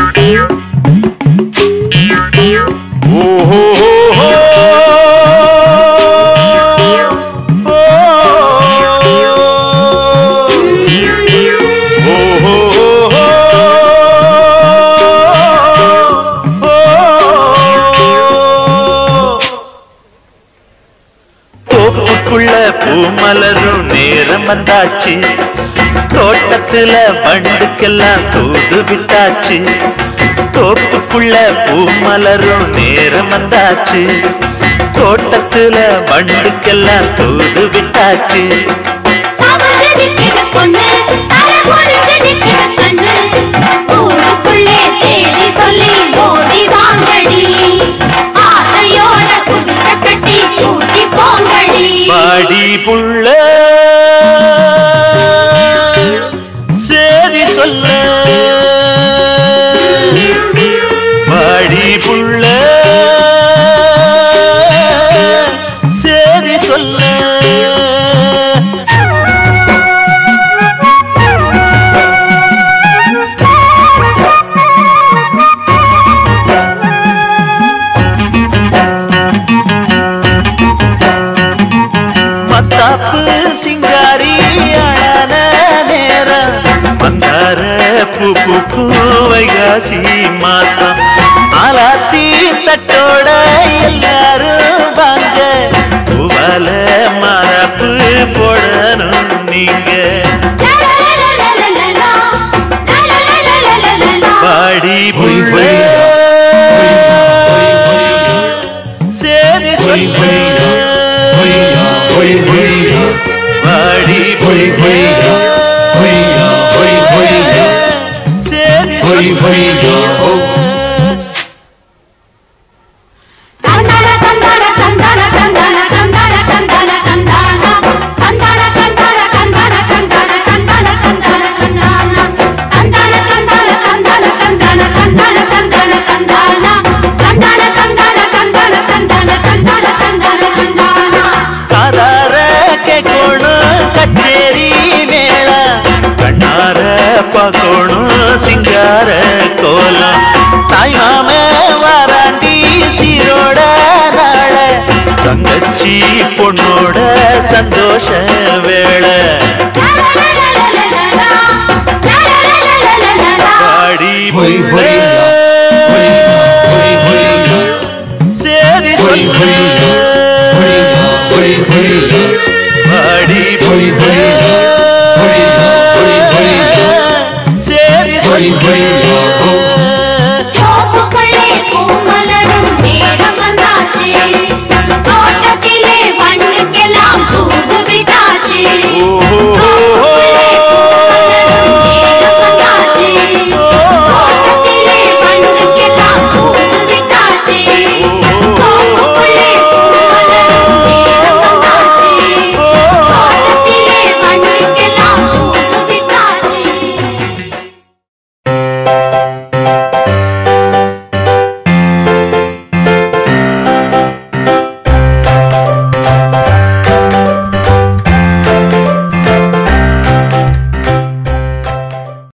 தோப்புக்குள்ள பூமலரும் நேரம் வந்தாச்சு தோட்டத்துல வண்டுக்கெல்லாம் தூது விட்டாச்சு தோப்புக்குள்ள பூமலரும் நேரம் வந்தாச்சு தோட்டத்துல வண்டுக்கெல்லாம் தூது விட்டாச்சு சாமர்ந்து நிக்கிற பொண்ணு, தலை குனிந்து நிக்கிற கண்ணு. ஊருக்குள்ளே சேதி சொல்லி ஓடி வாங்கடி. ஆசையோட குடிசை கட்டி கூட்டி போங்கடி. பாடி புள்ள சேதி சொல்ல பாடி புள்ள சேதி சொல்ல மத்தாப்பு சிங்காரி அழன நேரம் மந்தார பூ பூ பூ வைகாசி மாசம் ஆலாத்தி தட்டோட எல்லாரும் வாங்க பூவால மரப்பு போடணும் நீங்க லலலலலலலலா, லலலலலலலலா. பாடி புள்ள சேதி சொல்ல பாடி புள்ள சேதி சொல்ல தந்தான தந்தான தந்தான தந்தான தந்தான தந்தான தந்தானா. தந்தான தந்தான தந்தான தந்தான தந்தான தந்தான தந்தானா. தந்தான தந்தான தந்தான தந்தான தந்தான தந்தான தந்தானா. தந்தான தந்தான தந்தான தந்தான தந்தான தந்தான தந்தானா. காதார கேட்கணும் கச்சேரி மேள கண்ணார பார்க்கணும் சிங்கார கோலம் தாய் மாம வாராண்டி சீரோட நாள தங்கச்சி பொண்ணோட சந்தோஷ வேளை